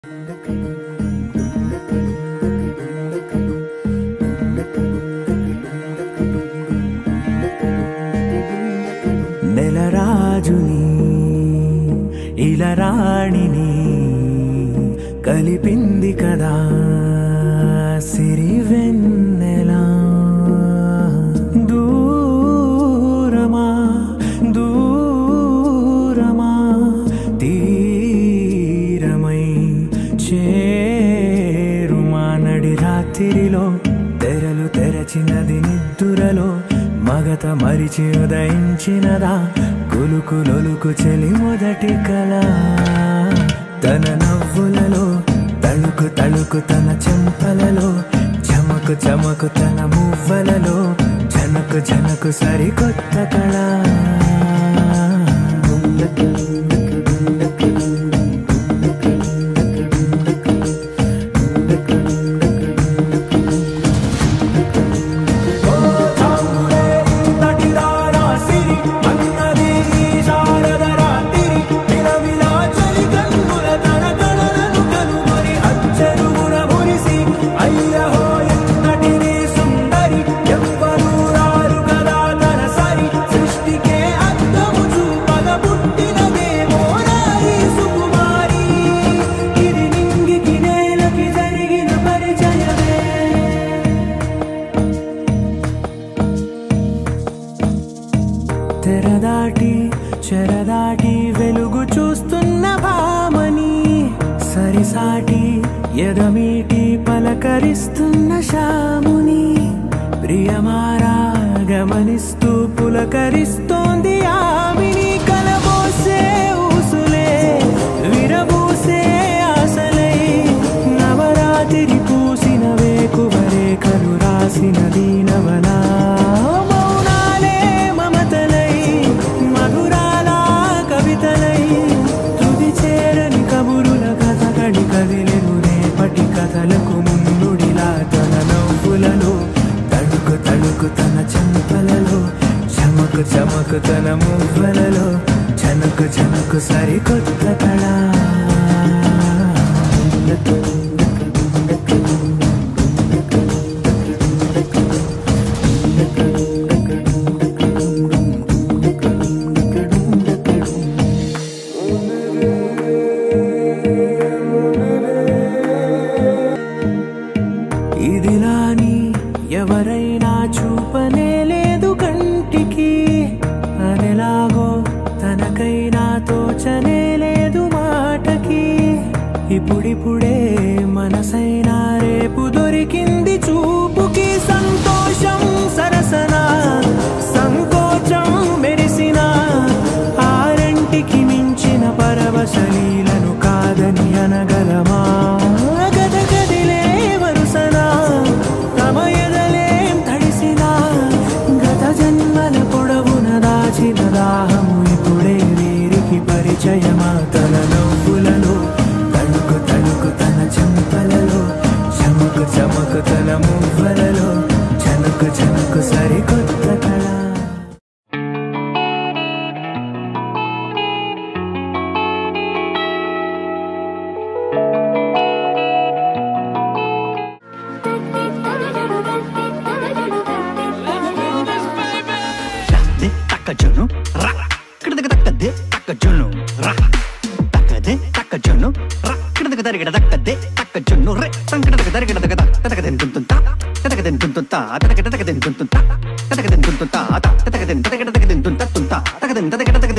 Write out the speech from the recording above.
నెలరాజుని ఇలరాణిని కలిపింది కదా సిరి వెన్నెలా దూరమా దూరమా తీరమై చేరుమా నడి రాత్రిలో తెరలు తెరచినది నిద్దురలో మగత మరిచి ఉదయించినదా కులుకు లొలుకు చెలి మొదటి కళ తన నవ్వులలో తళుకు తళుకు తన చెంపలలో చమకు చమకు తన మువ్వలలో జనకు జనకు సరికొత్త కళ ఇది నింగికి నేలకి జరిగిన పరిచయమే తెరదాటి చెరదాటి వెలుగు చూస్తున్న భామని సరిసాటి ఎదమీటి పలకరిస్తున్న శాముని ప్రియమారా గమనిస్తూ పులకరిస్తోంది ఆమిని కలబోసే ఊసులే విరబూసే ఆశలై నవరాత్రి పూసిన వేకువరే కలు రాసిన దీనవలా మౌనాలే మమతలై మధురాల కవితలై తుది చేరని కబురుల కథ కడి కదిలెను రేపటి కథలకు ముందుడిలా తన నవ్వులలో తడుకు తడుకు తన చెంపలలో చమకు చమకు తన మువ్వలలో జనకు జనకు సరికొత్త కళ ఇదిలాని ఎవరైనా చూపనే లేదు కంటికి అదెలాగో తనకైనా తోచనే లేదు మాటకి ఇప్పుడిప్పుడే మనసైనా రేపు దొరికింది చూపుకి సంతోషం సరసన సంకోచం మెరిసిన ఆరంటికి మించిన పరవశలీలను కాదని అనగలమా గద గదిలే వరుసనా తమ ఎదలేం తడిసినా గత జన్మల పొడవున దాచిన దాహము ఇప్పుడే వీరికి పరిచయమా తన నవ్వులలో తణుకు తణుకు తన చెంపలలో చమకు చమకు తన మువ్వలలో జనకు జనకు సరికొత్త కళ దే తక్కజును రా కిడదక తక్కదే తక్కజును రా తక్కదే తక్కజును రా కిడదక దరిగడ తక్కదే తక్కజును రే సంకడదక దరిగడ దగ తతక దెన్ తుంతుంత తతక దెన్ తుంతుంత తతక తతక దెన్ తుంతుంత తతక దెన్ తుంతుంత తతక దెన్ తతక తతక దెన్ తుంత తుంత తతక దెన్ తతక తతక